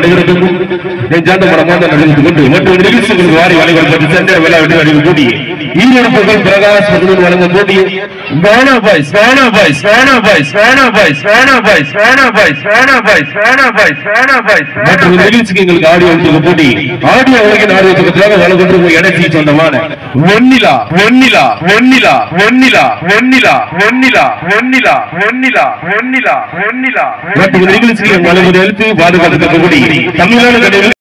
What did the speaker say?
அனைவருக்கும் நெஞ்சார்ந்த மனமார்ந்த நன்றி கொண்டு மற்றும் நிகழ்ச்சிகளுக்கு வாரி வழிகள் பற்றி சென்ற விளையாட்டு அறிவு கூடி ஈரோடு புகழ் பிரகாஷ் மகனூர் வழங்கும் போட்டி Gana boys Gana boys Gana boys Gana boys Gana boys Gana boys Gana boys Gana boys Gana boys மற்றும் நிகழ்ச்சிக்கு எங்களுக்கு ஆடியோ ஒன்று போட்டி ஆடியோ உலகின் ஆடியோத்துக்காக வழங்குகின்ற இணைச்சி சொந்தமான ஒன்னிலா ஒன்னிலா ஒன்னிலா ஒன்னிலா ஒன்னிலா ஒன்னிலா ஒன்னிலா ஒன்னிலா ஒன்னிலா ஒன்னிலா மற்றும் நிகழ்ச்சிக்கு வழங்குவது எழுத்து பாதுகாத்துக்கூடிய தமிழ்நாடு